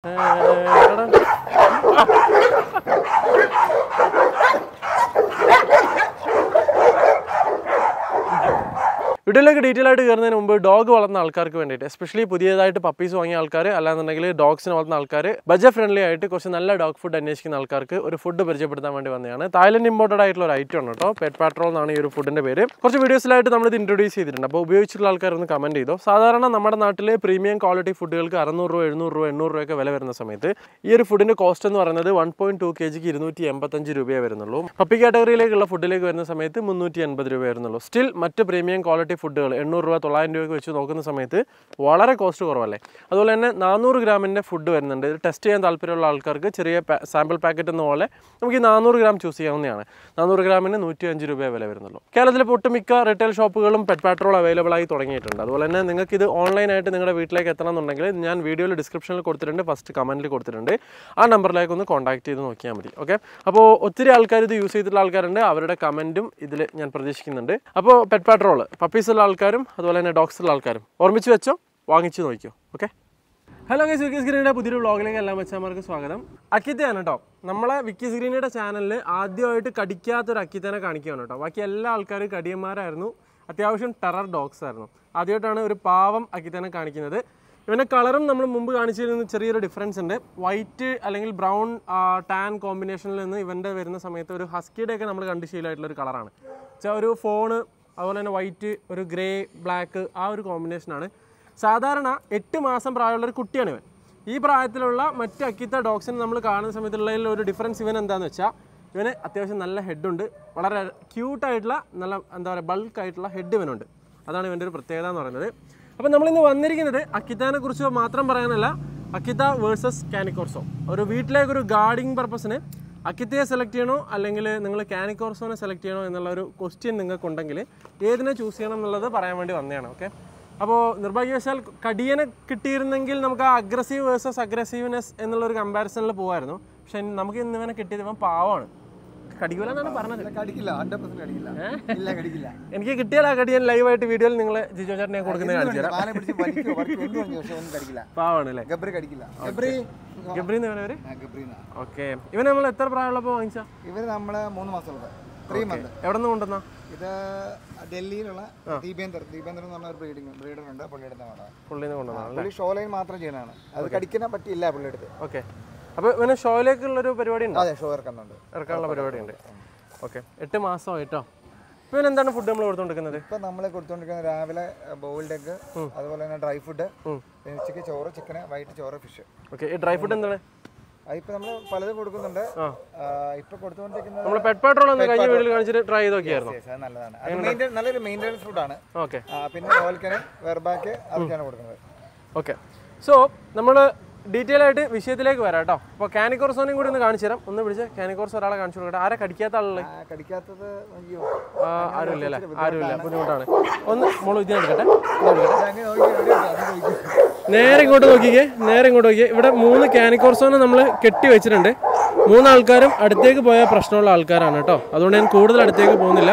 വീഡിയോയിലേക്ക് ഡീറ്റെയിൽ ആയിട്ട് കയറുന്നതിന് മുമ്പ് ഡോഗ് വളർത്തുന്ന ആൾക്കാർക്ക് വേണ്ടിയിട്ട് എസ്പെഷ്യലി പുതിയതായിട്ട് പപ്പീസ് വാങ്ങിയ ആൾക്കാർ അല്ലാന്നുണ്ടെങ്കിൽ ഡോഗ്സിനെ വളർത്തുന്ന ആൾക്കാർ ബജറ്റ് ഫ്രണ്ട്ലി ആയിട്ട് കുറച്ച് നല്ല ഡോഗ് ഫുഡ് അന്വേഷിക്കുന്ന ആൾക്കാർക്ക് ഒരു ഫുഡ് പരിചയപ്പെടുത്താൻ വേണ്ടി വന്നതാണ് തായ്ലൻഡ് ഇമ്പോർട്ടഡ് ആയിട്ടുള്ള ഒരു ഐറ്റം ആണ് കേട്ടോ പെറ്റ് പാട്രോൾ എന്നാണ് ഈ ഒരു ഫുഡിന്റെ പേര് കുറച്ച് വീഡിയോസിലായിട്ട് നമ്മളിത് ഇൻട്രൊഡ്യൂസ് ചെയ്തിട്ടുണ്ട് അപ്പോൾ ഉപയോഗിച്ചിട്ടുള്ള ആൾക്കാർ ഒന്ന് കമന്റ് ചെയ്തോ സാധാരണ നമ്മുടെ നാട്ടിൽ പ്രീമിയം ക്വാളിറ്റി ഫുഡുകൾക്ക് അറുന്നൂറ് രൂപ എഴുന്നൂറ് രൂപ എണ്ണൂറ് രൂപയൊക്കെ വില വരുന്ന സമയത്ത് ഈ ഒരു ഫുഡിന്റെ കോസ്റ്റ് എന്ന് പറയുന്നത് വൺ പോയിന്റ് ടു കെ ജിക്ക് ഇരുന്നൂറ്റി എൺപത്തഞ്ച് രൂപയേ വരുന്നുള്ളൂ പപ്പി കാറ്റഗറിയിലേക്കുള്ള ഫുഡിലേക്ക് വരുന്ന സമയത്ത് മുന്നൂറ്റി എൺപത് രൂപ വരുന്നുള്ളൂ സ്റ്റിൽ മറ്റ് പ്രീമിയം ക്വാളിറ്റി ഫുഡുകൾ എണ്ണൂറ് രൂപ തൊള്ളായിരം രൂപയ്ക്ക് വെച്ച് നോക്കുന്ന സമയത്ത് വളരെ കോസ്റ്റ് കുറവല്ലേ അതുപോലെ തന്നെ നാനൂറ് ഗ്രാമിൻ്റെ ഫുഡ് വരുന്നുണ്ട് ഇത് ടെസ്റ്റ് ചെയ്യാൻ താല്പര്യമുള്ള ആൾക്കാർക്ക് ചെറിയ സാമ്പിൾ പാക്കറ്റ് എന്ന പോലെ നമുക്ക് ഈ നാനൂറ് ഗ്രാം ചൂസ് ചെയ്യാവുന്നതാണ് നാനൂറ് ഗ്രാമിന് നൂറ്റി അഞ്ച് രൂപയെ വില വരുന്നുള്ളൂ കേരളത്തിലെ ഒട്ടുമിക്ക റീറ്റെയിൽ ഷോപ്പുകളും പെറ്റ് പാട്രോൾ അവൈലബിൾ ആയി തുടങ്ങിയിട്ടുണ്ട് അതുപോലെ തന്നെ നിങ്ങൾക്ക് ഇത് ഓൺലൈനായിട്ട് നിങ്ങളുടെ വീട്ടിലേക്ക് എത്തണം എന്നുണ്ടെങ്കിൽ ഞാൻ വീഡിയോയിൽ ഡിസ്ക്രിപ്ഷനിൽ കൊടുത്തിട്ടുണ്ട് ഫസ്റ്റ് കമൻറ്റിൽ കൊടുത്തിട്ടുണ്ട് ആ നമ്പറിലേക്ക് ഒന്ന് കോൺടാക്ട് ചെയ്ത് നോക്കിയാൽ മതി ഓക്കെ അപ്പോൾ ഒത്തിരി ആൾക്കാർ ഇത് യൂസ് ചെയ്തിട്ടുള്ള ആൾക്കാരുണ്ട് അവരുടെ കമൻറ്റും ഇതിൽ ഞാൻ പ്രതീക്ഷിക്കുന്നുണ്ട് അപ്പോൾ പെറ്റ് പാട്രോൾ പപ്പീസ് ഉള്ള ആൾക്കാരും അതുപോലെ തന്നെ ഡോഗ്സ് ഉള്ള ആൾക്കാരും ഓർമ്മിച്ച് വെച്ചോ വാങ്ങിച്ച് നോക്കിയോ ഓക്കെ ഹലോ ഗൈസ് വിക്കി സ്ക്രീനിയുടെ പുതിയൊരു വ്ളോഗിലേക്ക് എല്ലാം വെച്ചാമാർക്ക് സ്വാഗതം അക്കിത്തയാണ് കേട്ടോ നമ്മളെ വിക്കി സ്ക്രീനിയുടെ ചാനലിൽ ആദ്യമായിട്ട് കടിക്കാത്തൊരു അക്കിത്തനെ കാണിക്കുകയാണ് കേട്ടോ ബാക്കി എല്ലാ ആൾക്കാരും കടിയന്മാരായിരുന്നു അത്യാവശ്യം ടെറർ ഡോഗ്സ് ആയിരുന്നു ആദ്യമായിട്ടാണ് ഒരു പാവം അക്കിത്തനെ കാണിക്കുന്നത് ഇവൻ്റെ കളറും നമ്മൾ മുമ്പ് കാണിച്ചതിൽ നിന്ന് ചെറിയൊരു ഡിഫറൻസ് ഉണ്ട് വൈറ്റ് അല്ലെങ്കിൽ ബ്രൗൺ ടാൻ കോമ്പിനേഷനിൽ നിന്ന് ഇവൻ്റെ വരുന്ന സമയത്ത് ഒരു ഹസ്കിയുടെ ഒക്കെ നമ്മൾ കണ്ട് ശീലമായിട്ടുള്ള ഒരു കളറാണ് വെച്ചാൽ ഒരു ഫോണ് അതുപോലെ തന്നെ വൈറ്റ് ഒരു ഗ്രേ ബ്ലാക്ക് ആ ഒരു കോമ്പിനേഷനാണ് സാധാരണ എട്ട് മാസം പ്രായമുള്ള ഒരു കുട്ടിയാണ് ഇവൻ ഈ പ്രായത്തിലുള്ള മറ്റ് അക്കിത്ത ഡോഗ്സിനെ നമ്മൾ കാണുന്ന സമയത്തുള്ള ഒരു ഡിഫറൻസ് ഇവൻ എന്താണെന്ന് വെച്ചാൽ ഇവന് അത്യാവശ്യം നല്ല ഹെഡുണ്ട് വളരെ ക്യൂട്ടായിട്ടുള്ള നല്ല എന്താ പറയുക ബൾക്ക് ആയിട്ടുള്ള ഹെഡ് ഇവനുണ്ട് അതാണ് ഇവൻ്റെ ഒരു പ്രത്യേകത എന്ന് പറയുന്നത് അപ്പോൾ നമ്മളിന്ന് വന്നിരിക്കുന്നത് അക്കിത്താനെ കുറിച്ച് മാത്രം പറയാനല്ല അക്കിത്ത വേഴ്സസ് കാനിക്കോർസോ ഒരു വീട്ടിലേക്ക് ഒരു ഗാർഡിങ് പർപ്പസിന് അക്കിത്തയെ സെലക്ട് ചെയ്യണോ അല്ലെങ്കിൽ നിങ്ങൾ കാനിക്കോർസോനെ സെലക്ട് ചെയ്യണോ എന്നുള്ള ഒരു ക്വസ്റ്റ്യൻ നിങ്ങൾക്കുണ്ടെങ്കിൽ ഏതിനെ ചൂസ് ചെയ്യണം എന്നുള്ളത് പറയാൻ വേണ്ടി വന്നതാണ് ഓക്കെ അപ്പോൾ നിർഭാഗ്യവശാൽ കടിയനെ കിട്ടിയിരുന്നെങ്കിൽ നമുക്ക് ആ അഗ്രസീവ് വേഴ്സസ് അഗ്രസീവ്നെസ് എന്നുള്ളൊരു കമ്പാരിസണിൽ പോകുമായിരുന്നു പക്ഷെ നമുക്ക് ഇന്ന് ഇവനെ കിട്ടിയത് ഇവൻ പാവമാണ് കടിക്കൂല എന്നാണ് പറഞ്ഞത് കടിക്കില്ല ഹൺഡ്രഡ് പെർസെന്റ് കടിക്കില്ല ഇല്ല കടിക്കില്ല എനിക്ക് കിട്ടിയാൽ ആ കടിയൻ ലൈവായിട്ട് വീഡിയോയിൽ നിങ്ങൾ ജിജോ ചേട്ടനെ ഞാൻ കൊടുക്കുന്നത് കാണിച്ചു തരാം ആനെ പിടിച്ച് വലിക്കോ വലിക്കോ എന്ത് പറഞ്ഞു പക്ഷെ ഒന്നും കടിക്കില്ല പാവാണ് അല്ലേ ഗബ്രി കടിക്കില്ല ഗബ്രി ഗബ്രീന്ന് ഇവനവര് ആ, ഗബ്രീന ഓക്കെ ഇവൻ നമ്മൾ എത്ര പ്രായമുള്ളപ്പോൾ വാങ്ങിച്ചാ ഇവര് നമ്മള് മൂന്ന് മാസമുള്ളത് ത്രീ മന്ത് എവിടെ നിന്ന് കൊണ്ടുവന്നാ ഇത് ഡൽഹിയിലുള്ള ദീപേന്ദർ ദീപേന്ദർ എന്ന് പറഞ്ഞ ഒരു ബ്രീഡിംഗ് ബ്രീഡർ ഉണ്ട് പുള്ളിയുടെ ആണ് പുള്ളിന്ന് കൊണ്ടുവന്നാണ് പുള്ളി ഷോ ലൈൻ മാത്രം ചെയ്യണതാണ് അത് കടിക്കാൻ പറ്റില്ല പുള്ളിയുടെ ഓക്കെ അപ്പോൾ ഇവന് ഷോയിലേക്കുള്ളൊരു പരിപാടി ഉണ്ടോ അതെ ഷോ ഇറക്കുന്നുണ്ട് ഇറക്കാനുള്ള പരിപാടി ഉണ്ട് ഓക്കെ എട്ട് മാസമായിട്ടോ ഇപ്പൊ ഇവന് എന്താണ് ഫുഡ് നമ്മൾ കൊടുത്തോണ്ടിരിക്കുന്നത് ഇപ്പൊ നമ്മൾ കൊടുത്തോണ്ടിരിക്കുന്നത് രാവിലെ ബോയിൽഡ് എഗ് അതുപോലെ തന്നെ ഡ്രൈ ഫുഡ് പിന്നെ ഉച്ചയ്ക്ക് ചോറ് ചിക്കന് വൈകിട്ട് ചോറ് ഫിഷ് ഓക്കെ ഈ ഡ്രൈ ഫുഡ് എന്താണ് അതിപ്പോ നമ്മൾ പലതും കൊടുക്കുന്നുണ്ട് ആ ആ, ഇപ്പൊ കൊടുത്തുകൊണ്ടിരിക്കുന്നത് നമ്മൾ പെറ്റ് പെട്രോൾ ഒന്ന് കഴിഞ്ഞ വീട്ടിൽ കാണിച്ചിട്ട് ട്രൈ ചെയ്ത് നോക്കിയായിരുന്നു Yes, അത് നല്ലതാണ് അത് maintain- നല്ലൊരു മെയിൻ്റെനൻസ് ഫുഡാണ് ഓക്കെ പിന്നെ ഓൽക്കന് വെർബാക്ക് അതൊക്കെയാണ് കൊടുക്കുന്നത് ഓക്കെ സോ നമ്മൾ ഡീറ്റെയിൽ ആയിട്ട് വിഷയത്തിലേക്ക് വരാം കേട്ടോ അപ്പോൾ കാനിക്കോർസോനെയും കൂടി ഒന്ന് കാണിച്ചു തരാം ഒന്ന് പിടിച്ച് കാനിക്കോർസ് ഒരാളെ കാണിച്ചു കൊടുക്കട്ടെ ആരെ കടിക്കാത്ത ആളുള്ളത് ആ, കടിക്കാത്തത് അയ്യോ ആ, ആരുമില്ല അല്ലേ ആരുമില്ല ബുദ്ധിമുട്ടാണ് ഒന്ന് മോള് ഇത് എടുക്കട്ടെ ഇത് എടുക്കട്ടെ അങ്ങനെ നോക്കി എവിടെയോ അത് ചോദിക്കും. നേരെ ഇങ്ങോട്ട് നോക്കിക്കേ നേരെ ഇങ്ങോട്ട് നോക്കിയേ ഇവിടെ മൂന്ന് കാനിക്കോർസോനെ നമ്മൾ കെട്ടി വെച്ചിട്ടുണ്ട് മൂന്നാൾക്കാരും അടുത്തേക്ക് പോയ പ്രശ്നമുള്ള ആൾക്കാരാണ് കേട്ടോ അതുകൊണ്ട് ഞാൻ കൂടുതൽ അടുത്തേക്ക് പോകുന്നില്ല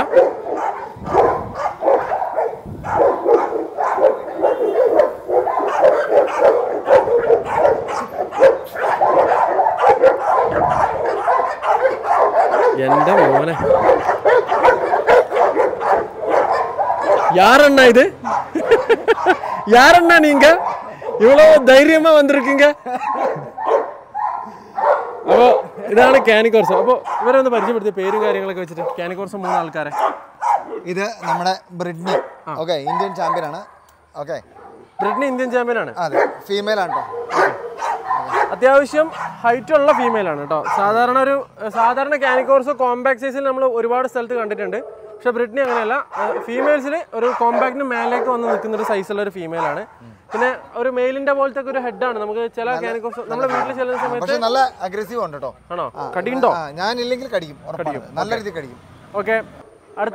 എന്റെ മോനെ யாரண்ணா இது யாரண்ணா நீங்க இவ்வளவு தைரியமா வந்திருக்கீங்க അപ്പോ ഇതാണ് കാനിക്കോർസ് അപ്പോൾ ഇവരെ ഒന്ന് പരിചയപ്പെടുത്തിയ പേരും കാര്യങ്ങളൊക്കെ വെച്ചിട്ട് കാനിക്കോർസ് മൂന്ന് ആൾക്കാരെ ഇത് നമ്മുടെ ബ്രിഡ്നി ഓക്കെ ഇന്ത്യൻ ചാമ്പ്യൻ ആണ് ഓക്കെ ബ്രിട്ടനി ഇന്ത്യൻ ചാമ്പ്യൻ ആണ് അതെ ഫീമെയിൽ ആണ് കേട്ടോ അത്യാവശ്യം ഹൈറ്റ് ഉള്ള ഫീമെയിൽ ആണ് കേട്ടോ സാധാരണ ഒരു സാധാരണ കാനിക്കോർസ് കോമ്പാക്ട് സൈസിൽ നമ്മൾ ഒരുപാട് സ്ഥലത്ത് കണ്ടിട്ടുണ്ട് പക്ഷെ ബ്രിട്ടനി അങ്ങനെയല്ല ഫീമെയിൽസിൽ ഒരു കോമ്പാക്റ്റിന് മേലേക്ക് വന്ന് നിൽക്കുന്ന ഒരു സൈസുള്ള ഒരു ഫീമെയിൽ ആണ് പിന്നെ ഒരു മെയിലിന്റെ പോലത്തെ ഒക്കെ ഒരു ഹെഡാണ് നമുക്ക് ചില കാനിക്കോർസ് നമ്മുടെ വീട്ടിൽ ചെല്ലുന്ന സമയത്ത് പക്ഷെ നല്ല അഗ്രസീവ് ഉണ്ട് കേട്ടോ ആണോ കടിയുണ്ടോ ആ, ഞാൻ ഇല്ലെങ്കിൽ കടിക്കും ഉറപ്പാണ് നല്ല രീതിയിൽ കടിക്കും ഓക്കെ അടുത്തത്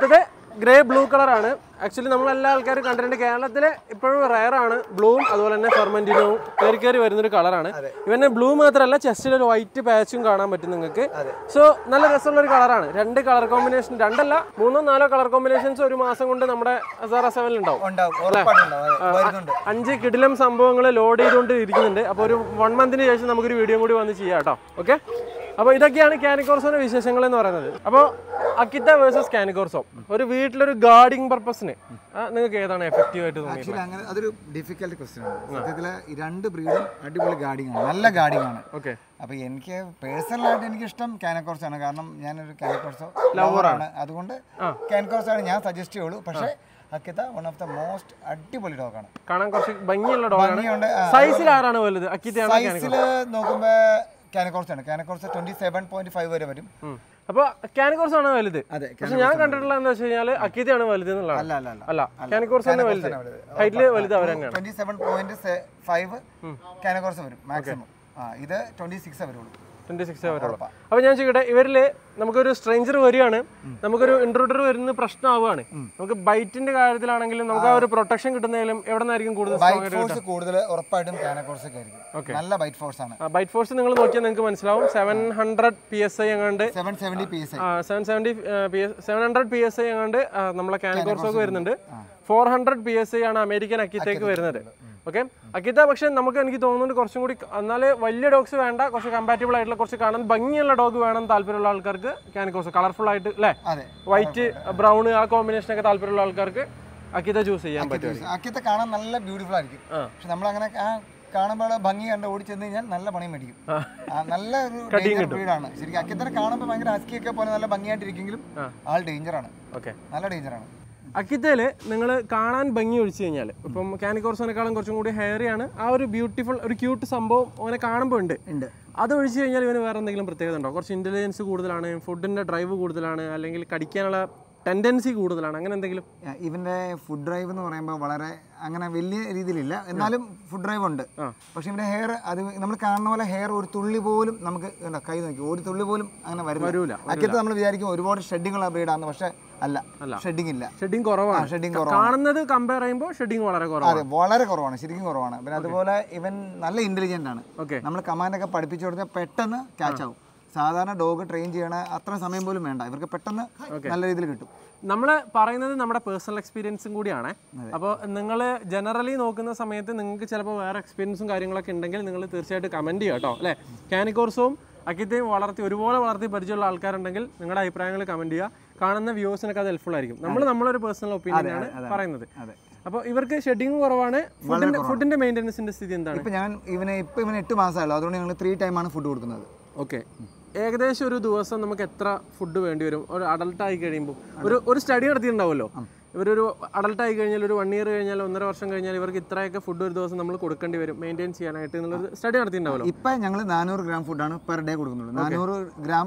ഗ്രേ ബ്ലൂ കളറാണ് ആക്ച്വലി നമ്മളെല്ലാ ആൾക്കാരും കണ്ടിട്ടുണ്ട് കേരളത്തിലെ ഇപ്പോഴും റയർ ആണ് ബ്ലൂവും അതുപോലെ തന്നെ ഫെർമെന്റിനവും കയറി കയറി വരുന്നൊരു കളറാണ് ഇവന്റെ ബ്ലൂ മാത്രമല്ല ചെസ്റ്റിൽ ഒരു വൈറ്റ് പാച്ചും കാണാൻ പറ്റും നിങ്ങൾക്ക് സോ നല്ല രസമുള്ള ഒരു കളറാണ് രണ്ട് കളർ കോമ്പിനേഷൻ രണ്ടല്ല മൂന്നോ നാലോ കളർ കോമ്പിനേഷൻസ് ഒരു മാസം കൊണ്ട് നമ്മുടെ അസാറ സെവനിൽ ഉണ്ടാവും ഉണ്ടാവും ഉറപ്പായിട്ടുണ്ടാവും അതെ വരുന്നുണ്ട് അഞ്ച് കിടിലം സംഭവങ്ങൾ ലോഡ് ചെയ്തുകൊണ്ട് ഇരിക്കുന്നുണ്ട് അപ്പോൾ ഒരു വൺ മന്തിന് ശേഷം നമുക്കൊരു വീഡിയോ കൂടി വന്ന് ചെയ്യാം കേട്ടോ ഓക്കെ അപ്പോൾ ഇതൊക്കെയാണ് കാനിക്കോർസോന്റെ വിശേഷങ്ങൾ എന്ന് പറയുന്നത് അപ്പോൾ അക്കിത്ത വേഴ്സസ് കാനിക്കോർസോ ഒരു വീട്ടിലൊരു ഗാർഡിങ് പർപ്പസിന് നിങ്ങൾക്ക് ഏതാണ് എഫക്റ്റീവ് ആയിട്ട് തോന്നിയത് ആക്ച്വലി അങ്ങനെ അതൊരു ഡിഫിക്കൽട്ട് ക്വസ്റ്റ്യൻ ആണ് സത്യത്തില് ഈ രണ്ട് ബ്രീഡും അടിപൊളി ഗാർഡിങ് ആണ് നല്ല ഗാർഡിങ് ആണ് ഓക്കെ അപ്പൊ എനിക്ക് പേഴ്സണലായിട്ട് എനിക്ക് ഇഷ്ടം കാനക്കോർസ് ആണ് കാരണം ഞാനൊരു കാനക്കോർസോ ലവറാണ് അതുകൊണ്ട് കാനക്കോർസ് ആണ് ഞാൻ സജസ്റ്റ് ചെയ്യുള്ളൂ പക്ഷേ Akita one of the most അടിപൊളി ഡോഗാണ് കാണാൻ കുറച്ച് ഭംഗിയുള്ള ഡോഗാണ് ഭംഗിയുണ്ട് സൈസിൽ ആരാണ് വലുത് അക്കിത്തയാണോ സൈസിൽ നോക്കുമ്പോ കാനക്കോർസ് ആണ് cane corso twenty seven point five വരെ വരും അപ്പോൾ കാനിക്കോർസ് ആണ് വലുത് അതെ പക്ഷെ ഞാൻ കണ്ടിട്ടുള്ള എന്താ വെച്ച് കഴിഞ്ഞാൽ അക്കിത്തയാണ് വലുത് എന്നുള്ളതാണ് അല്ല അല്ല അല്ല അല്ല കാനിക്കോർസ് തന്നെ വലുത് ഹൈറ്റില് വലുത് അവർ തന്നെയാണ് twenty seven point five cane corso വരും മാക്സിമം ആ ഇത് ട്വന്റി സിക്സ് വരുള്ളൂ ട്വന്റി സിക്സ് വരുള്ളൂ അപ്പൊ ഞാൻ ചോദിക്കട്ടെ ഇവരിൽ നമുക്കൊരു സ്ട്രേഞ്ചർ വരികയാണ് നമുക്കൊരു ഇൻട്രൂഡർ വരുന്ന പ്രശ്നമാവുകയാണ് നമുക്ക് ബൈറ്റിന്റെ കാര്യത്തിലാണെങ്കിലും നമുക്ക് ആ ഒരു പ്രൊട്ടക്ഷൻ കിട്ടുന്നതിലും എവിടെ നിന്നായിരിക്കും കൂടുതൽ ബൈറ്റ് ഫോഴ്സ് കൂടുതൽ ഉറപ്പായിട്ടും കാനക്കോർസ് ഒക്കെ ആയിരിക്കും നല്ല ബൈറ്റ് ഫോഴ്സ് ആണ് ബൈറ്റ് ഫോഴ്സ് നിങ്ങൾ നോക്കിയാൽ നിങ്ങൾക്ക് മനസ്സിലാവും seven hundred P S I എങ്ങാണ്ട് seven seventy P S seven seventy P S seven hundred P S I എങ്ങാണ്ട് ആ, നമ്മളെ കാനിക്കോർസൊക്കെ വരുന്നുണ്ട് four hundred P S I ആണ് അമേരിക്കൻ അക്കിത്തേക്ക് വരുന്നത് ഓക്കെ അക്കിത്ത പക്ഷെ നമുക്ക് എനിക്ക് തോന്നുന്നുണ്ട് കുറച്ചും കൂടി എന്നാൽ വലിയ ഡോഗ്സ് വേണ്ട കുറച്ച് കമ്പാറ്റബിൾ ആയിട്ടുള്ള കുറച്ച് കാണാൻ ഭംഗിയുള്ള ഡോഗ് വേണം താല്പര്യമുള്ള ആൾക്കാർക്ക് കാനിക്കോസ് കളർഫുൾ ആയിട്ട് അല്ലേ അതെ വൈറ്റ് ബ്രൗൺ ആ കോമ്പിനേഷൻ ഒക്കെ താല്പര്യമുള്ള ആൾക്കാർക്ക് അക്കിത ചൂസ് ചെയ്യാൻ പറ്റും അക്കിത്തെ കാണാൻ നല്ല ബ്യൂട്ടിഫുൾ ആയിരിക്കും പക്ഷെ നമ്മളങ്ങനെ ആ കാണുമ്പോൾ ഭംഗി കണ്ട് ഓടി ചെന്ന് കഴിഞ്ഞാൽ നല്ല പണി മേടിക്കും ആ, നല്ല ഒരു ബ്രീഡാണ് ശരിക്കും അക്കിത്തനെ കാണുമ്പോൾ ഭയങ്കര അസ്കിയൊക്കെ പോലെ നല്ല ഭംഗിയായിട്ടിരിക്കെങ്കിലും ആൾ ഡേഞ്ചറാണ് ഓക്കെ നല്ല ഡേഞ്ചറാണ് അക്കിത്തയില് നിങ്ങൾ കാണാൻ ഭംഗി ഒഴിച്ചു കഴിഞ്ഞാൽ ഇപ്പം കാനിക്കോർസിനെക്കാളും കുറച്ചും കൂടി ഹെയറിയാണ് ആ ഒരു ബ്യൂട്ടിഫുൾ ഒരു ക്യൂട്ട് സംഭവം അവനെ കാണുമ്പോൾ ഉണ്ട് ഉണ്ട് അത് ഒഴിച്ചു കഴിഞ്ഞാൽ ഇവന് വേറെ എന്തെങ്കിലും പ്രത്യേകത ഉണ്ടോ കുറച്ച് ഇന്റലിജൻസ് കൂടുതലാണ് ഫുഡിന്റെ ഡ്രൈവ് കൂടുതലാണ് അല്ലെങ്കിൽ കടിക്കാനുള്ള ടെൻഡൻസി കൂടുതലാണ് അങ്ങനെ എന്തെങ്കിലും ഇവന്റെ ഫുഡ് ഡ്രൈവ് എന്ന് പറയുമ്പോൾ വളരെ അങ്ങനെ വലിയ രീതിയിലില്ല എന്നാലും ഫുഡ് ഡ്രൈവ് ഉണ്ട് പക്ഷെ ഇവന്റെ ഹെയർ അത് നമ്മൾ കാണുന്ന പോലെ ഹെയർ ഒരു തുള്ളി പോലും നമുക്ക് കണ്ടോ, കൈ നോക്കി ഒരു തുള്ളി പോലും അങ്ങനെ വരൂല, വരില്ല അക്കത്ത് നമ്മൾ വിചാരിക്കും ഒരുപാട് ഷെഡിങ് ഉള്ള ബ്രീഡാണ് പക്ഷെ അല്ല ഷെഡിങ് ഇല്ല ഷെഡിങ് കുറവാണ് ഷെഡിങ് കാണുന്നത് കമ്പയർ ചെയ്യുമ്പോൾ ഷെഡിങ് വളരെ കുറവാണ് അതെ വളരെ കുറവാണ് ശരിക്കും കുറവാണ് പിന്നെ അതുപോലെ ഇവൻ നല്ല ഇന്റലിജന്റ് ആണ് ഓക്കെ നമ്മൾ കമാൻഡൊക്കെ പഠിപ്പിച്ചു കൊടുത്താൽ പെട്ടെന്ന് ക്യാച്ച് ആവും സാധാരണ ഡോഗ് ട്രെയിൻ ചെയ്യണ അത്ര സമയം പോലും വേണ്ട ഇവർക്ക് പെട്ടെന്ന് നല്ല രീതിയിൽ കിട്ടും നമ്മൾ പറയുന്നത് നമ്മുടെ പേഴ്സണൽ എക്സ്പീരിയൻസും കൂടിയാണ് അപ്പോൾ നിങ്ങൾ ജനറലി നോക്കുന്ന സമയത്ത് നിങ്ങൾക്ക് ചിലപ്പോൾ വേറെ എക്സ്പീരിയൻസും കാര്യങ്ങളൊക്കെ ഉണ്ടെങ്കിൽ നിങ്ങൾ തീർച്ചയായിട്ടും കമൻറ്റ് ചെയ്യുക കേട്ടോ അല്ലേ കാനിക്കോർസവും അക്കിത്തെയും വളർത്തി ഒരുപോലെ വളർത്തി പരിചയമുള്ള ആൾക്കാരുണ്ടെങ്കിൽ നിങ്ങളുടെ അഭിപ്രായങ്ങൾ കമൻറ്റ് ചെയ്യുക കാണുന്ന വ്യൂസിനൊക്കെ അത് ഹെൽപ്ഫുൾ ആയിരിക്കും നമ്മൾ നമ്മളൊരു പേഴ്സണൽ ഒപ്പീനിയനാണ് പറയുന്നത് അതെ. അപ്പോൾ ഇവർക്ക് ഷെഡിങ് കുറവാണ് ഫുഡിന്റെ ഫുഡിന്റെ മെയിൻ്റെനൻസിന്റെ സ്ഥിതി എന്താണ് ഇപ്പൊ ഞാൻ ഇവനെ ഇപ്പൊ ഇവന് എട്ട് മാസമായുള്ളൂ അതുകൊണ്ട് ഞങ്ങൾ ത്രീ ടൈമാണ് ഫുഡ് കൊടുക്കുന്നത് ഓക്കെ ഏകദേശം ഒരു ദിവസം നമുക്ക് എത്ര ഫുഡ് വേണ്ടി വരും ഒരു അഡൾട്ട് ആയി കഴിയുമ്പോൾ ഒരു ഒരു സ്റ്റഡി നടത്തിയിട്ടുണ്ടാവുമല്ലോ ഇവരൊരു അഡൾട്ട് ആയി കഴിഞ്ഞാൽ ഒരു വൺ ഇയർ കഴിഞ്ഞാൽ ഒന്നര വർഷം കഴിഞ്ഞാൽ ഇവർക്ക് ഇത്രയൊക്കെ ഫുഡ് ഒരു ദിവസം നമ്മൾ കൊടുക്കേണ്ടി വരും മെയിൻറ്റെയിൻ ചെയ്യാനായിട്ട് എന്നുള്ളൊരു സ്റ്റഡി നടത്തിയിട്ടുണ്ടാവുമല്ലോ ഇപ്പൊ ഞങ്ങൾ നാനൂറ് ഗ്രാം ഫുഡാണ് പെർ ഡേ കൊടുക്കുന്നുള്ളൂ നാനൂറ് ഗ്രാം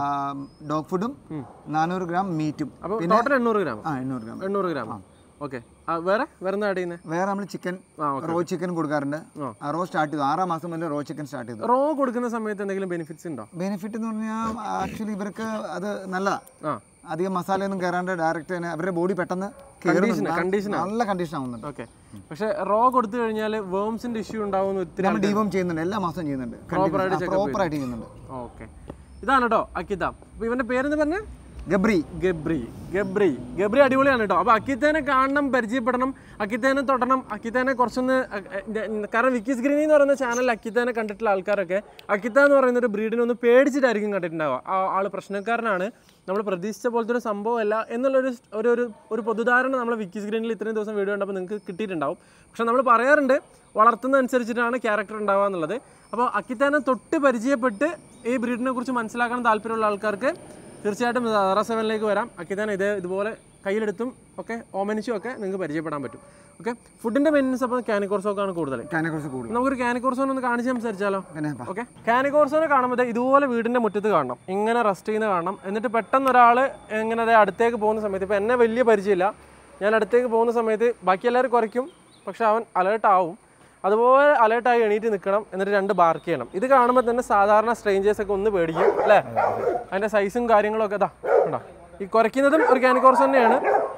ഡോഗ് ഫുഡും നാനൂറ് ഗ്രാം മീറ്റും അപ്പോൾ ടോട്ടൽ എണ്ണൂറ് ഗ്രാം ആ എണ്ണൂറ് ഗ്രാം എണ്ണൂറ് ഗ്രാം ഓക്കെ വേറെ വേറെ എന്താ ആഡ് ചെയ്യുന്നത് വേറെ നമ്മൾ ചിക്കൻ റോ ചിക്കൻ കൊടുക്കാറുണ്ട് ആ റോ സ്റ്റാർട്ട് ചെയ്തു ആറാം മാസം മുതൽ റോ ചിക്കൻ സ്റ്റാർട്ട് ചെയ്തു റോ കൊടുക്കുന്ന സമയത്ത് എന്തെങ്കിലും ബെനിഫിറ്റ്സ് ഉണ്ടോ ബെനിഫിറ്റ് എന്ന് പറഞ്ഞാൽ ആക്ച്വലി ഇവർക്ക് അത് നല്ലതാ ആ അധികം മസാലയൊന്നും കയറാണ്ട് ഡയറക്റ്റ് തന്നെ അവരുടെ ബോഡി പെട്ടെന്ന് condition നല്ല കണ്ടീഷൻ ആവുന്നുണ്ട് ഓക്കെ പക്ഷെ റോ കൊടുത്തു കഴിഞ്ഞാൽ വേംസിന്റെ ഇഷ്യൂ ഉണ്ടാവുന്ന ഒത്തിരി നമ്മൾ ഡീവോം ചെയ്യുന്നുണ്ട് എല്ലാ മാസവും ചെയ്യുന്നുണ്ട് പ്രോപ്പർ ആയിട്ട് ചെയ്യുന്നുണ്ട് ഓക്കെ ഇതാണ് കേട്ടോ അക്കിത അപ്പൊ ഇവന്റെ പേരെന്ന് പറഞ്ഞ ഗബ്രി ഗബ്രി ഗബ്രി ഗബ്രി അടിപൊളിയാണ് കേട്ടോ അപ്പൊ അക്കിത്തേനെ കാണണം പരിചയപ്പെടണം അക്കിത്തേനെ തൊടണം അക്കിത്തേനെ കുറച്ചൊന്ന് അ- അ- കാരണം വിക്കീസ് ഗ്രീനി എന്ന് പറയുന്ന ചാനലിൽ അക്കിത്തേനെ കണ്ടിട്ടുള്ള ആൾക്കാരൊക്കെ അക്കിത്ത എന്ന് പറയുന്ന ഒരു ബ്രീഡിനെ ഒന്ന് പേടിച്ചിട്ടായിരിക്കും കണ്ടിട്ടുണ്ടാവുക ആ ആള് പ്രശ്നക്കാരനാണ് നമ്മൾ പ്രതീക്ഷിച്ച പോലത്തെ ഒരു സംഭവമല്ല എന്നുള്ളൊരു സ്- ഒരു ഒരു ഒരു പൊതുധാരണ നമ്മൾ വിക്കീസ് ഗ്രീനിൽ ഇത്രയും ദിവസം വീഡിയോ കണ്ടപ്പോൾ നിങ്ങൾക്ക് കിട്ടിയിട്ടുണ്ടാവും പക്ഷെ നമ്മൾ പറയാറുണ്ട് വളർത്തുന്ന അനുസരിച്ചിട്ടാണ് ക്യാരക്ടർ ഉണ്ടാവുക എന്നുള്ളത് അപ്പോൾ അക്കിത്തേനെ തൊട്ട് പരിചയപ്പെട്ട് ഈ ബ്രീഡിനെ കുറിച്ച് മനസ്സിലാക്കാൻ താല്പര്യമുള്ള ആൾക്കാർക്ക് തീർച്ചയായിട്ടും ആർ സെവനിലേക്ക് വരാം അക്കിതാൻ ഇത് ഇതുപോലെ കയ്യിലെടുത്തും ഒക്കെ ഓമനിച്ചും ഒക്കെ നിങ്ങൾക്ക് പരിചയപ്പെടാൻ പറ്റും ഓക്കെ ഫുഡിന്റെ മെയിൻ്റനൻസ് അപ്പോൾ കാനിക്കോർസോക്കാണ് കൂടുതൽ അതിനെ കുറിച്ച് കൂടുതൽ നമുക്കൊരു കാനിക്കോർസോൻ ഒന്ന് കാണിച്ച് സംസാരിച്ചാലോ പിന്നെ ഓക്കെ കാനിക്കോർസോനെ കാണുമ്പോൾ ദേ ഇതുപോലെ വീടിന്റെ മുറ്റത്ത് കാണണം ഇങ്ങനെ റെസ്റ്റ് ചെയ്യുന്ന കാണണം എന്നിട്ട് പെട്ടെന്ന് ഒരാൾ ഇങ്ങനെ ദേ അടുത്തേക്ക് പോകുന്ന സമയത്ത് ഇപ്പം എന്നെ വലിയ പരിചയമില്ല ഞാൻ അടുത്തേക്ക് പോകുന്ന സമയത്ത് ബാക്കി എല്ലാവരും കുറയ്ക്കും പക്ഷെ അവൻ അലേർട്ട് ആവും അതുപോലെ അലേർട്ടായി എണീറ്റ് നിൽക്കണം എന്നിട്ട് രണ്ട് ബാർക്ക് ചെയ്യണം ഇത് കാണുമ്പോൾ തന്നെ സാധാരണ സ്ട്രേഞ്ചേഴ്സ് ഒക്കെ ഒന്ന് പേടിക്കും അല്ലേ അതിൻ്റെ സൈസും കാര്യങ്ങളും ഒക്കെ ഇതാ കണ്ടോ ഈ കുറയ്ക്കുന്നതും ഒരു കാനിക്കോർസ് തന്നെയാണ്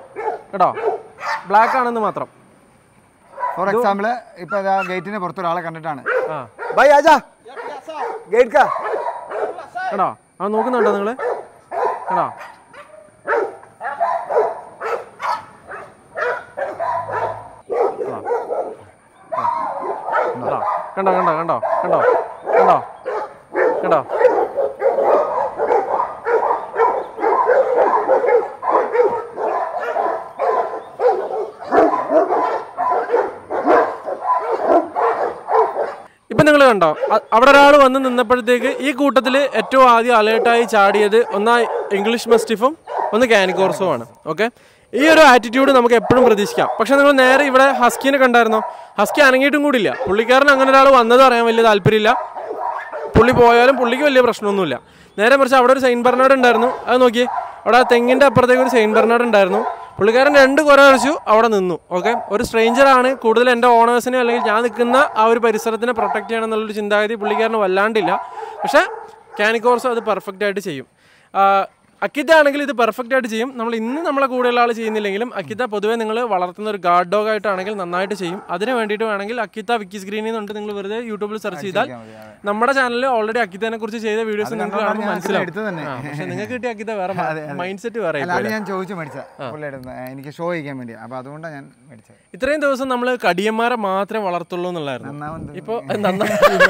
കേട്ടോ ബ്ലാക്ക് ആണെന്ന് മാത്രം ഫോർ എക്സാമ്പിൾ ഇപ്പൊ ഇതാ ഗേറ്റിന് പുറത്ത് ഒരാളെ കണ്ടിട്ടാണ് ആ ബൈ ആജാ ഗേറ്റ് കാ കേട്ടോ ആ നോക്കുന്നുണ്ടോ നിങ്ങൾ കേട്ടോ കേട്ടോ കണ്ടോ കണ്ടോ കണ്ടോ കണ്ടോ കണ്ടോ കണ്ടോ ഇപ്പം നിങ്ങൾ കണ്ടോ അ- അവിടെ ഒരാൾ വന്ന് നിന്നപ്പോഴത്തേക്ക് ഈ കൂട്ടത്തിൽ ഏറ്റവും ആദ്യം അലേർട്ടായി ചാടിയത് ഒന്ന് ഇംഗ്ലീഷ് മസ്റ്റിഫും ഒന്ന് കാനിക്കോർസും ആണ് ഓക്കെ ഈ ഒരു ആറ്റിറ്റ്യൂഡ് നമുക്ക് എപ്പോഴും പ്രതീക്ഷിക്കാം പക്ഷെ നിങ്ങൾ നേരെ ഇവിടെ ഹസ്കിനെ കണ്ടായിരുന്നോ ഹസ്കി അനങ്ങിയിട്ടും കൂടിയില്ല പുള്ളിക്കാരൻ അങ്ങനെ ഒരാൾ വന്നത് അറിയാൻ വലിയ താല്പര്യമില്ല പുള്ളി പോയാലും പുള്ളിക്ക് വലിയ പ്രശ്നമൊന്നുമില്ല നേരെ മറിച്ച് അവിടെ ഒരു സെയിൻറ്റ് ബെർണാഡ് ഉണ്ടായിരുന്നു അത് നോക്കി അവിടെ ആ തെങ്ങിൻ്റെ അപ്പുറത്തേക്ക് ഒരു സെയിൻറ്റ് ബെർണാഡ് ഉണ്ടായിരുന്നു പുള്ളിക്കാരൻ രണ്ട് കുര കഴിച്ചു അവിടെ നിന്നു ഓക്കെ ഒരു stranger ആണ് കൂടുതൽ എൻ്റെ ഓണേഴ്സിനെ അല്ലെങ്കിൽ ഞാൻ നിൽക്കുന്ന ആ ഒരു പരിസരത്തിനെ പ്രൊട്ടക്ട് ചെയ്യണം എന്നുള്ളൊരു ചിന്താഗതി പുള്ളിക്കാരന് വല്ലാണ്ടില്ല പക്ഷേ കാനിക്കോർസ് അത് പെർഫെക്റ്റ് ആയിട്ട് ചെയ്യും ആ, അക്കിത്ത ആണെങ്കിൽ ഇത് പെർഫെക്റ്റ് ആയിട്ട് ചെയ്യും നമ്മൾ ഇന്ന് നമ്മളെ കൂടെയുള്ള ആൾ ചെയ്യുന്നില്ലെങ്കിലും അക്കിത്ത പൊതുവേ നിങ്ങൾ വളർത്തുന്ന ഒരു ഗാർഡ് ഡോഗ് ആയിട്ടാണെങ്കിൽ നന്നായിട്ട് ചെയ്യും അതിന് വേണ്ടിയിട്ട് വേണമെങ്കിൽ അക്കിത്ത വിക്കി സ്ക്രീനിൽ നിന്നുണ്ട് നിങ്ങൾ വെറുതെ യൂട്യൂബിൽ സെർച്ച് ചെയ്താൽ നമ്മുടെ ചാനലിൽ ഓൾറെഡി അക്കിത്തനെ കുറിച്ച് ചെയ്ത വീഡിയോസ് നിങ്ങൾക്ക് കാണുമ്പോൾ ഞാൻ മനസ്സിലാവും എടുത്തത് തന്നെ. ആ, പക്ഷെ നിങ്ങൾക്ക് കിട്ടിയ അക്കിത്ത വേറെ മൈൻഡ് സെറ്റ് വേറെ അല്ല അത് ആയിരിക്കും. ഞാൻ ചോദിച്ചു മേടിച്ച പുള്ളിയുടെ അടുത്ത് നിന്ന്. എനിക്ക് ഷോ ചെയ്യാൻ വേണ്ടി അപ്പൊ അതുകൊണ്ടാണ് ഞാൻ മേടിച്ചത് ഇത്രയും ദിവസം നമ്മൾ കടിയന്മാരെ മാത്രമേ വളർത്തുള്ളൂ എന്നുള്ളായിരുന്നു നന്നാവൻ ഇപ്പൊ നന്നാ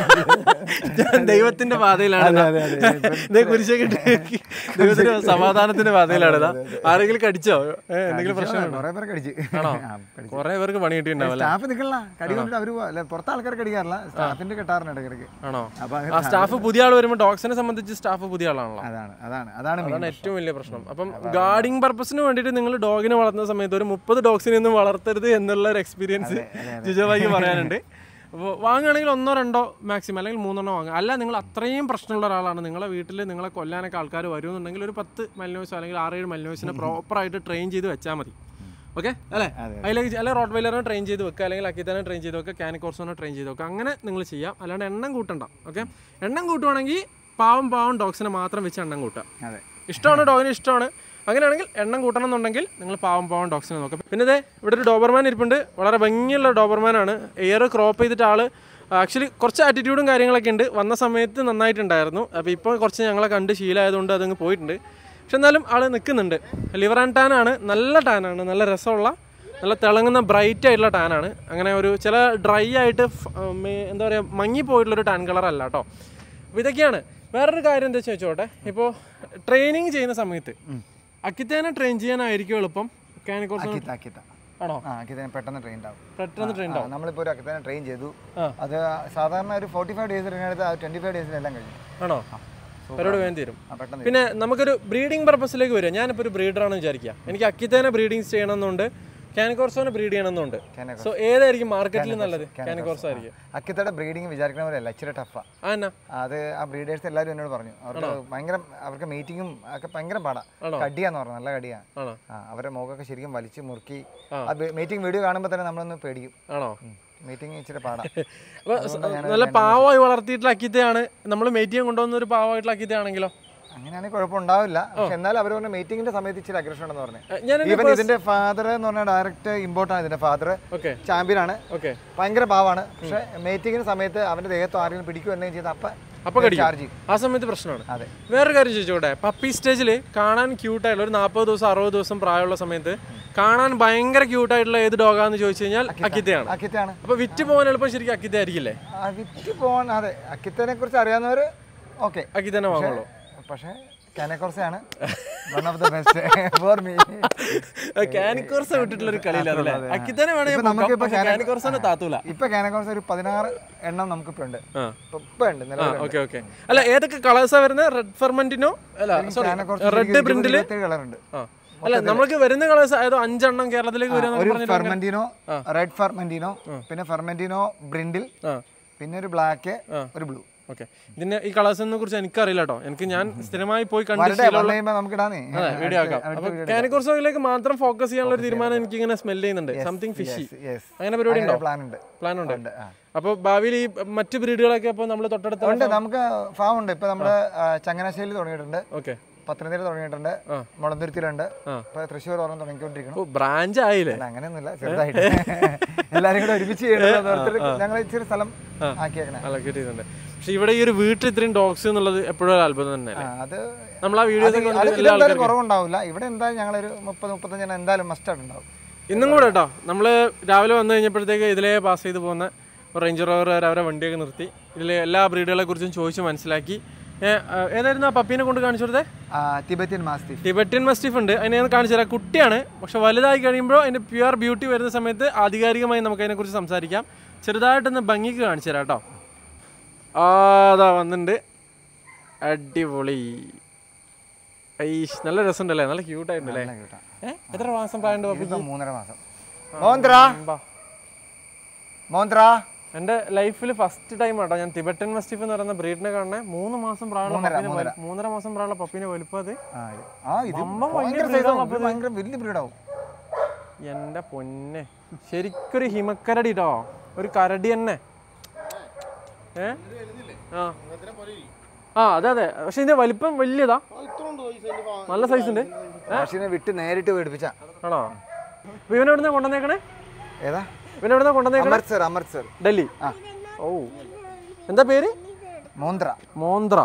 ഞാൻ ദൈവത്തിന്റെ പാതയിലാണ് ഇതാ. ദേ കുരിശൊക്കെ ഇട്ട് ദൈവത്തിന്റെ സമാധാനത്തിന്റെ പാതയിലാണ് ഇതാ. ആരെങ്കിലും കടിച്ചോ ഏ, എന്തെങ്കിലും പ്രശ്നമുണ്ടോ കുറെ പേരെ കടിച്ച് ആണോ ആ, കടിച്ച്. കുറെ പേർക്ക് പണി കിട്ടിയിട്ടുണ്ടാവും അല്ലേ സ്റ്റാഫ് നിൽക്കണില്ല കടി കൊണ്ടിട്ട് അവര് പോവാ. അല്ല പുറത്തെ ആൾക്കാർ കടിക്കാറില്ല സ്റ്റാഫിന്റെ കെട്ടാറുണ്ട് ഇടയ്ക്കിടയ്ക്ക് ആണോ അപ്പൊ അത് ആ സ്റ്റാഫ് പുതിയ ആൾ വരുമ്പോൾ ഡോഗ്സിനെ സംബന്ധിച്ച് സ്റ്റാഫ് പുതിയ ആളാണല്ലോ അതാണ് അതാണ് അതാണ് main. അതാണ് ഏറ്റവും വലിയ പ്രശ്നം അപ്പം ഗാർഡിങ് പർപ്പസിന് വേണ്ടിയിട്ട് നിങ്ങൾ ഡോഗിനെ വളർത്തുന്ന സമയത്ത് ഒരു മുപ്പത് ഡോഗ്സിനെ ഒന്നും വളർത്തരുത് എന്നുള്ള ഒരു എക്സ്പീരിയൻസ് ജിജോബായിക്ക് പറയാനുണ്ട് അപ്പോൾ വാങ്ങുകയാണെങ്കിൽ ഒന്നോ രണ്ടോ മാക്സിമം അല്ലെങ്കിൽ മൂന്നെണ്ണോ വാങ്ങുക അല്ല നിങ്ങൾ അത്രയും പ്രശ്നമുള്ള ഒരാളാണ് നിങ്ങളെ വീട്ടിൽ നിങ്ങളെ കൊല്ലാനൊക്കെ ആൾക്കാർ വരുമെന്നുണ്ടെങ്കിൽ ഒരു പത്ത് മലിനോയ്സോ അല്ലെങ്കിൽ ആറേഴ് മലിനോയ്സിനെ പ്രോപ്പറായിട്ട് ട്രെയിൻ ചെയ്ത് വെച്ചാൽ മതി ഓക്കെ അല്ലേ അതിലേക്ക് അല്ലെങ്കിൽ റോഡ് വൈലറിനെ ട്രെയിൻ ചെയ്ത് വെക്കുക അല്ലെങ്കിൽ അക്കിത്തനെ ട്രെയിൻ ചെയ്ത് വെക്കുക കാനിക്കോർസോനെ ട്രെയിൻ ചെയ്ത് വെക്കുക അങ്ങനെ നിങ്ങൾ ചെയ്യാം അല്ലാണ്ട് എണ്ണം കൂട്ടണ്ട ഓക്കെ എണ്ണം കൂട്ടുവാണെങ്കിൽ പാവം പാവം ഡോഗ്സിനെ മാത്രം വെച്ച് എണ്ണം കൂട്ടുക അതെ ഇഷ്ടമാണ് ഡോഗിന് ഇഷ്ടമാണ് അങ്ങനെയാണെങ്കിൽ എണ്ണം കൂട്ടണം എന്നുണ്ടെങ്കിൽ നിങ്ങൾ പാവം പാവം ഡോഗ്സിനെ നോക്കാം പിന്നെ ഇതേ ഇവിടെ ഒരു ഡോബർമാൻ ഇരിപ്പുണ്ട് വളരെ ഭംഗിയുള്ള ഡോബർമാനാണ് എയർ ക്രോപ്പ് ചെയ്തിട്ട് ആള് ആക്ച്വലി കുറച്ച് ആറ്റിറ്റ്യൂഡും കാര്യങ്ങളൊക്കെ ഉണ്ട് വന്ന സമയത്ത് നന്നായിട്ടുണ്ടായിരുന്നു അപ്പോൾ ഇപ്പോൾ കുറച്ച് ഞങ്ങളെ കണ്ട് ശീലമായതുകൊണ്ട് അതങ്ങ് പോയിട്ടുണ്ട് പക്ഷെ എന്നാലും ആൾ നിൽക്കുന്നുണ്ട് ലിവർ ആൻഡ് ടാൻ ആണ് നല്ല ടാനാണ് നല്ല രസമുള്ള നല്ല തിളങ്ങുന്ന ബ്രൈറ്റ് ആയിട്ടുള്ള ടാനാണ് അങ്ങനെ ഒരു ചില ഡ്രൈ ആയിട്ട് ഫ്- ആ, മേ- എന്താ പറയുക മങ്ങിപ്പോയിട്ടുള്ളൊരു ടാൻ കളർ അല്ല കേട്ടോ അപ്പോൾ ഇതൊക്കെയാണ് വേറൊരു കാര്യം എന്താ വെച്ച് വെച്ചോട്ടെ ഇപ്പോൾ ട്രെയിനിങ് ചെയ്യുന്ന സമയത്ത് അക്കിത്തേനെ ട്രെയിൻ ചെയ്യാനായിരിക്കും എളുപ്പം കാനിക്കോർസ് അക്കിത്ത അക്കിത്ത ആണോ ആ അക്കിത്തനെ പെട്ടെന്ന് ട്രെയിൻ ആവും പെട്ടെന്ന് ട്രെയിൻ ആ, നമ്മളിപ്പോ ഒരു അക്കിത്തനെ ട്രെയിൻ ചെയ്തു ആ. അത് സാധാരണ ഒരു ഫോർട്ടി ഫൈവ് ഡേയ്സ് എടുത്ത് ട്വന്റി ഫൈവ് ഡേയ്സിലെല്ലാം കഴിഞ്ഞു ആണോ പരിപാടി വേഗം തീരും ആ പെട്ടെന്ന് പിന്നെ നമുക്കൊരു ബ്രീഡിംഗ് പർപ്പസിലേക്ക് വരിക ഞാനിപ്പോൾ ഒരു ബ്രീഡറാണെന്ന് വിചാരിക്കുക എനിക്ക് അക്കിത്തേനെ ബ്രീഡിങ് ചെയ്യണമെന്നുണ്ട് കാനിക്കോർസോനെ ബ്രീഡ് ചെയ്യണമെന്നുണ്ട് Canicorso. സോ ഏതായിരിക്കും മാർക്കറ്റിൽ നല്ലത് കാനിക്കോർസോ ആയിരിക്കും അക്കിത്തയുടെ ബ്രീഡിങ് വിചാരിക്കണവരല്ല ഇച്ചിരി ടഫാ ആ എന്നാ അത് ആ ബ്രീഡേഴ്സ് എല്ലാവരും എന്നോട് പറഞ്ഞു അവർക്ക് ഭയങ്കര അവർക്ക് മീറ്റിങ്ങും ഒക്കെ ഭയങ്കര പാടാ കടിയാന്ന് പറഞ്ഞു നല്ല കടിയാ ആണോ ആ അവരുടെ മുഖമൊക്കെ ശരിക്കും വലിച്ച് മുറുക്കി ആ. ആ മീറ്റിംഗ് വീഡിയോ കാണുമ്പോൾ തന്നെ നമ്മളൊന്ന് പേടിക്കും ആണോ മീറ്റിംഗ് ഇച്ചിരി പാടാ അപ്പൊ നല്ല പാവമായി വളർത്തിയിട്ടുള്ള അക്കിത്തയാണ് നമ്മൾ മേറ്റ് ചെയ്യാൻ കൊണ്ടുവന്ന ഒരു പാവമായിട്ടുള്ള അക്കിത്തയാണെങ്കിലോ അങ്ങനെയാണെങ്കിൽ കുഴപ്പമുണ്ടാവില്ല പക്ഷെ എന്നാലും അവർ പറഞ്ഞ മീറ്റിംഗിന്റെ സമയത്ത് ഇച്ചിരി അഗ്രഷൻ ഉണ്ടെന്ന് പറഞ്ഞു ഞാൻ ഈവൻ ഇതിന്റെ ഫാദർ എന്ന് പറഞ്ഞാൽ ഡയറക്റ്റ് ഇമ്പോർട്ട് ആണ് ഇതിന്റെ ഫാദർ ഓക്കെ ചാമ്പ്യൻ ആണ് ഓക്കെ ഭയങ്കര പാവാണ് പക്ഷെ മീറ്റിംഗിന് സമയത്ത് അവന്റെ ദേഹത്ത് ആരെങ്കിലും പിടിക്കുക എന്തെങ്കിലും ചെയ്ത് അപ്പൊ അപ്പൊ കടിക്കും. ചാർജ് ചെയ്യും ആ സമയത്ത് പ്രശ്നമാണ് അതെ വേറൊരു കാര്യം ചോദിച്ചോട്ടെ പപ്പി സ്റ്റേജിൽ കാണാൻ ക്യൂട്ടായിട്ടുള്ള ഒരു നാൽപ്പത് ദിവസം അറുപത് ദിവസം പ്രായമുള്ള സമയത്ത് കാണാൻ ഭയങ്കര ക്യൂട്ടായിട്ടുള്ള ഏത് ഡോഗാന്ന് ചോദിച്ചു കഴിഞ്ഞാൽ അക്കിത്തയാണ് അക്കിത്താണ് അപ്പൊ വിറ്റ് പോകാൻ എളുപ്പം ശരിക്കും അക്കിത്ത ആയിരിക്കില്ലേ ആ, വിറ്റ് പോകാൻ അതെ അക്കിത്തനെ കുറിച്ച് അറിയാവുന്നവർ ഓക്കെ അക്കിത്തന്നെ വാങ്ങുള്ളൂ പക്ഷേ കാനക്കോർസയാണ് one of the best for me cane corso വിട്ടിട്ടുള്ള ഒരു കളിയില്ല അക്കിത്തന്നെ ഇപ്പൊ വേണമെങ്കിൽ നമുക്കിപ്പോ പക്ഷെ കാനിക്കോർസനെ താത്തൂല ഇപ്പൊ കാനക്കോർസ് ഒരു പതിനാറ് എണ്ണം നമുക്കിപ്പോ ഉണ്ട് ആ ഇപ്പൊ ഇപ്പൊ ഉണ്ട് നിലവിൽ ഓക്കെ ഓക്കെ അല്ല ഏതൊക്കെ കളേഴ്സാ വരുന്നത് റെഡ് ഫെർമെന്റിനോ അല്ല സോറി റെഡ് പ്രിന്റില് കളർ ഉണ്ട് ആ അല്ല നമ്മൾക്ക് വരുന്ന കളേഴ്സ് ഏതോ അഞ്ചെണ്ണം കേരളത്തിലേക്ക് ഒരു വരുന്ന ഫെർമെന്റിനോ റെഡ് ഫെർമെന്റിനോ പിന്നെ ഫെർമെന്റിനോ ബ്രിൻഡിൽ ആ പിന്നെ ഒരു ബ്ലാക്ക് ഒരു ബ്ലൂ ഓക്കെ ഇതിന്റെ ഈ കളേഴ്സിനെ കുറിച്ച് എനിക്കറിയില്ല കേട്ടോ എനിക്ക് ഞാൻ സ്ഥിരമായി പോയി കണ്ട് വരട്ടെ വന്നു കഴിയുമ്പോ നമുക്ക് ഇടാന്നേ അതെ വീഡിയോ ആക്കാം അപ്പൊ കാനിക്കോർസോയിലേക്ക് മാത്രം ഫോക്കസ് ചെയ്യാനുള്ള ഒരു തീരുമാനം എനിക്ക് ഇങ്ങനെ സ്മെൽ ചെയ്യുന്നുണ്ട് സംതിങ് ഫിഷി യെസ് അങ്ങനെ പരിപാടി ഉണ്ടോ പ്ലാൻ ഉണ്ട് പ്ലാൻ ഉണ്ട് ഉണ്ട് ആ. അപ്പോൾ ഭാവിയിൽ ഈ മറ്റു ബ്രീഡുകളൊക്കെ അപ്പോൾ നമ്മൾ തൊട്ടടുത്ത ഉണ്ട് നമുക്ക് ഫാം ഉണ്ട് ഇപ്പൊ നമ്മുടെ ആ, ചങ്ങനാശ്ശേരിയിൽ തുടങ്ങിയിട്ടുണ്ട് ഓക്കെ പത്തനംതിട്ട തുടങ്ങിയിട്ടുണ്ട് മുളന്തുരുത്തിയിലുണ്ട് ഇപ്പൊ തൃശ്ശൂർ ഓർമ്മ തുടങ്ങിക്കൊണ്ടിരിക്കണം ഓ ബ്രാഞ്ച് ആയില്ലേ അല്ല അങ്ങനെയൊന്നുമില്ല ചെറുതായിട്ട് എല്ലാരും കൂടെ ഒരുമിച്ച് ഞങ്ങൾ ഇച്ചിരി സ്ഥലം ആക്കിയേക്കണേ അല്ല കിട്ടിയിട്ടുണ്ട് പക്ഷെ ഇവിടെ ഈ ഒരു വീട്ടിൽ ഇത്രയും ഡോഗ്സ് എന്നുള്ളത് എപ്പോഴും ഒരു അത്ഭുതം തന്നെ ആ, അത് നമ്മൾ ആ വീഡിയോസ് അത് ഒക്കെ അത് കണ്ടിട്ട് എല്ലാ ഇതെന്തായാലും ആൾക്കാർക്കും കുറവുണ്ടാവില്ല ഇവിടെ എന്തായാലും ഞങ്ങളൊരു മുപ്പത് മുപ്പത്തഞ്ചെണ്ണം എന്തായാലും മസ്റ്റായിട്ട് ഉണ്ടാവും ഇന്നും കൂടെ കേട്ടോ നമ്മൾ രാവിലെ വന്നു കഴിഞ്ഞപ്പോഴത്തേക്ക് ഇതിലേ പാസ് ചെയ്ത് പോകുന്ന ഒരു റേഞ്ചർ റോവർ അവരെ വണ്ടിയൊക്കെ നിർത്തി ഇതിലെ എല്ലാ ബ്രീഡുകളെ കുറിച്ചും ചോദിച്ച് മനസ്സിലാക്കി ഏ, ആ, ഏതായിരുന്നു ആ പപ്പീനെ കൊണ്ട് കാണിച്ചു കൊടുത്തേ തിബറ്റിയൻ മാസ്തി ടിബറ്റിയൻ മസ്റ്റിഫ് ഉണ്ട് അതിനെ ഞാൻ കാണിച്ചു തരാം കുട്ടിയാണ് പക്ഷെ വലുതായി കഴിയുമ്പോൾ അതിന്റെ പ്യുവർ ബ്യൂട്ടി വരുന്ന സമയത്ത് ആധികാരികമായി നമുക്ക് അതിനെക്കുറിച്ച് സംസാരിക്കാം ചെറുതായിട്ടൊന്ന് ഭംഗിക്ക് കാണിച്ചു തരാം കേട്ടോ ആ അതാ വന്നിട്ടുണ്ട് അടിപൊളി ഐഷ് നല്ല രസമുണ്ടല്ലേ നല്ല ക്യൂട്ടായിട്ടുണ്ടല്ലേ ഏ എത്ര മാസം പ്രായമുണ്ട് പപ്പി ഇതിപ്പോ മൂന്നര മാസം മോന്ത്ര മോന്ത്ര എൻ്റെ ലൈഫിൽ ഫസ്റ്റ് ടൈം ആട്ടോ ഞാൻ തിബറ്റൻ മസ്റ്റിഫ് എന്ന് പറയുന്ന ബ്രീഡിനെ കാണണേ മൂന്ന് മാസം പ്രായമുള്ള പപ്പീനെ വലു- മൂന്നര മാസം പ്രായമുള്ള പപ്പീനെ വലുപ്പം അത് ആ, ഇത്. ആ ഇത് അമ്മ ഭയങ്കര ഭയങ്കര size ആവും. ഇത് ഭയങ്കര വലിയ ബ്രീഡാവും എൻ്റെ പൊന്നെ ശരിക്കൊരു ഹിമക്കരടി കേട്ടോ ഒരു കരടി തന്നെ ഏ ആ ആ അതെ അതെ പക്ഷെ ഇതിന്റെ വലിപ്പം വലിയതാ നല്ല സൈസ് ഉണ്ട് മാഷിനെ വിട്ട് നേരിട്ട് പേടിപ്പിച്ച ആണോ അപ്പൊ ഇവനെ എവിടുന്ന കൊണ്ടുവന്നേക്കണേ ഏതാ ഇവനെ എവിടുന്ന കൊണ്ടുവന്നേക്കണേ അമൃത്സർ അമൃത്സർ ഡൽഹി ആ. ഓ എന്താ പേര് മോന്ത്ര മോന്ത്ര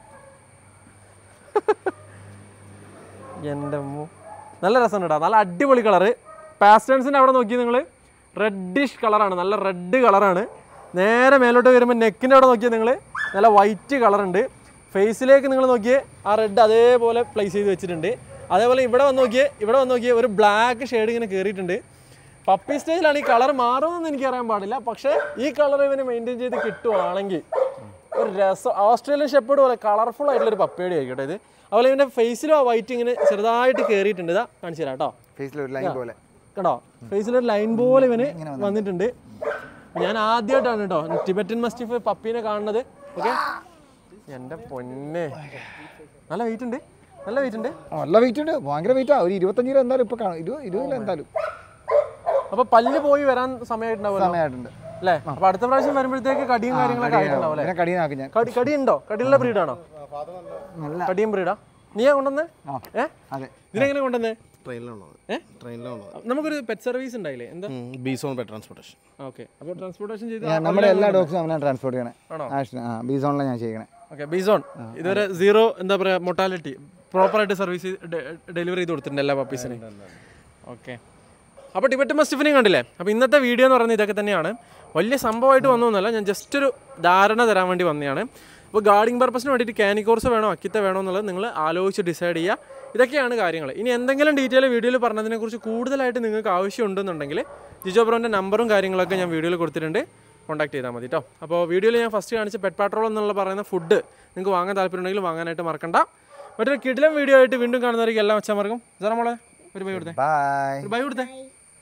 എൻ്റെ അമ്മോ. നല്ല രസമുണ്ട് കേട്ടോ നല്ല അടിപൊളി കളറ് പാസ്റ്റേൺസിൻ്റെ അവിടെ നോക്കി നിങ്ങൾ റെഡിഷ് കളറാണ് നല്ല റെഡ് കളറാണ് നേരെ മേലോട്ട് വരുമ്പോൾ നെക്കിൻ്റെ അവിടെ നോക്കിയാൽ നിങ്ങൾ നല്ല വൈറ്റ് കളറുണ്ട് ഫേസിലേക്ക് നിങ്ങൾ നോക്കിയേ ആ റെഡ് അതേപോലെ പ്ലേസ് ചെയ്ത് വെച്ചിട്ടുണ്ട് അതേപോലെ ഇവിടെ വന്ന് നോക്കിയേ ഇവിടെ വന്ന് നോക്കിയേ ഒരു ബ്ലാക്ക് ഷെയ്ഡ് ഇങ്ങനെ കയറിയിട്ടുണ്ട് പപ്പി സ്റ്റേജിലാണ് ഈ കളർ മാറുമെന്ന് എനിക്ക് അറിയാൻ പാടില്ല പക്ഷേ ഈ കളർ ഇവന് മെയിൻറ്റെയിൻ ചെയ്ത് കിട്ടുവാണെങ്കിൽ ഒരു രസം ഓസ്ട്രേലിയൻ ഷെപ്പേർഡ് പോലെ കളർഫുൾ ആയിട്ടുള്ള ഒരു പപ്പേടി ആയിക്കോട്ടെ ഇത് അതുപോലെ ഇവൻ്റെ ഫേസിലും ആ വൈറ്റ് ഇങ്ങനെ ചെറുതായിട്ട് കയറിയിട്ടുണ്ട് ഇതാ കാണിച്ചു തരാം കേട്ടോ ഫേസിൽ ഒരു ലൈൻ പോലെ കേട്ടോ ഫേസിലൊരു ലൈൻ പോലെ ഇവന് വന്നിട്ടുണ്ട് ഞാൻ ആദ്യമായിട്ടാണ് കേട്ടോ ടിബറ്റൻ മസ്റ്റിഫ് പപ്പീനെ കാണുന്നത് ഓക്കെ എൻ്റെ പൊന്നെ നല്ല വെയിറ്റ് ഉണ്ട് നല്ല വെയിറ്റ് ഉണ്ട് ആ, നല്ല വെയിറ്റ് ഉണ്ട് ഭയങ്കര വെയിറ്റാ ഒരു ഇരുപത്തഞ്ച് കിലോ എന്തായാലും ഇപ്പൊ കാണും ഇരുപത് ഇരുപത് കിലോ എന്തായാലും അപ്പൊ പല്ല് പോയി വരാൻ സമയമായിട്ടുണ്ടാവുമല്ലോ സമയമായിട്ടുണ്ട് അല്ലേ അപ്പൊ അടുത്ത പ്രാവശ്യം വരുമ്പോഴത്തേക്ക് കടിയും കാര്യങ്ങളൊക്കെ ആയിട്ടുണ്ടാവും അല്ലേ ഇതിനെ കടിയനാക്കും ഞാൻ കടി കടി ഉണ്ടോ കടിയുള്ള ബ്രീഡാണോ നല്ല കടിയും ബ്രീഡാ നീയാ കൊണ്ടുവന്നേ ആ. ഏ അതെ ഇതിനെങ്ങനെ കൊണ്ടുവന്നേ ട്രെയിനിലാണുള്ളത് ഏ? ട്രെയിനിലാണുള്ളത് നമുക്കൊരു പെറ്റ് സർവീസ് ഉണ്ടായില്ലേ എന്താ ബീസോൺ ബൈ ട്രാൻസ്പോർട്ടേഷൻ ഓക്കെ അപ്പോൾ ട്രാൻസ്പോർട്ടേഷൻ ചെയ്ത് ഞാൻ നമ്മുടെ എല്ലാ ഡോഗ്സും അങ്ങനെ ട്രാൻസ്പോർട്ട് ചെയ്യണേ ആണോ? ആവശ്യം ആ ബീസോണിലാണ് ഞാൻ ചെയ്യണേ ഓക്കെ ബിസോൺ ഇതുവരെ സീറോ എന്താ പറയുക മൊട്ടാലിറ്റി പ്രോപ്പറായിട്ട് സർവീസ് ഡെലിവറി ചെയ്ത് കൊടുത്തിട്ടുണ്ട് എല്ലാ പപ്പീസിനെയും ഓക്കെ അപ്പോൾ ടിബറ്റ് മസ്റ്റിഫിനെയും കണ്ടില്ലേ അപ്പോൾ ഇന്നത്തെ വീഡിയോ എന്ന് പറയുന്നത് ഇതൊക്കെ തന്നെയാണ് വലിയ സംഭവമായിട്ട് വന്നൊന്നുമല്ല ഞാൻ ജസ്റ്റ് ഒരു ധാരണ തരാൻ വേണ്ടി വന്നതാണ് അപ്പോൾ ഗാർഡിംഗ് പർപ്പസിന് വേണ്ടിയിട്ട് കാനിക്കോർസ് വേണോ അക്കിത്ത വേണോ എന്നുള്ളത് നിങ്ങൾ ആലോചിച്ച് ഡിസൈഡ് ചെയ്യുക ഇതൊക്കെയാണ് കാര്യങ്ങൾ ഇനി എന്തെങ്കിലും ഡീറ്റെയിൽ വീഡിയോയിൽ പറഞ്ഞതിനെക്കുറിച്ച് കൂടുതലായിട്ട് നിങ്ങൾക്ക് ആവശ്യമുണ്ടെന്നുണ്ടെങ്കിൽ ജിജോ ബ്രോൻ്റെ നമ്പറും കാര്യങ്ങളൊക്കെ ഞാൻ വീഡിയോയിൽ കൊടുത്തിട്ടുണ്ട് കോൺടാക്ട് ചെയ്താൽ മതി കേട്ടോ അപ്പോൾ വീഡിയോയിൽ ഞാൻ ഫസ്റ്റ് കാണിച്ച പെറ്റ് പാട്രോൾ എന്നുള്ള പറയുന്ന ഫുഡ് നിങ്ങൾക്ക് വാങ്ങാൻ താല്പര്യമുണ്ടെങ്കിൽ വാങ്ങാനായിട്ട് മറക്കണ്ട മറ്റൊരു കിടിലം വീഡിയോ ആയിട്ട് വീണ്ടും കാണുന്നവർക്ക് എല്ലാം അച്ഛന്മാർക്കും സാറേ മോളെ ഒരു ബൈ കൊടുത്തേ ബൈ ഒരു ബൈ കൊടുത്തേ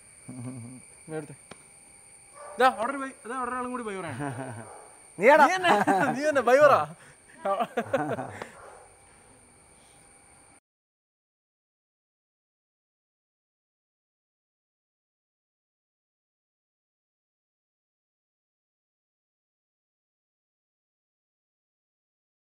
ബൈ കൊടുത്തേ ഇതാ അവിടെ ഒരു ബൈ ഇതാ അവിടെ ഒരാളും കൂടി ബൈ പറയാൻ നീയാടാ നീ തന്നെ ബൈ പറ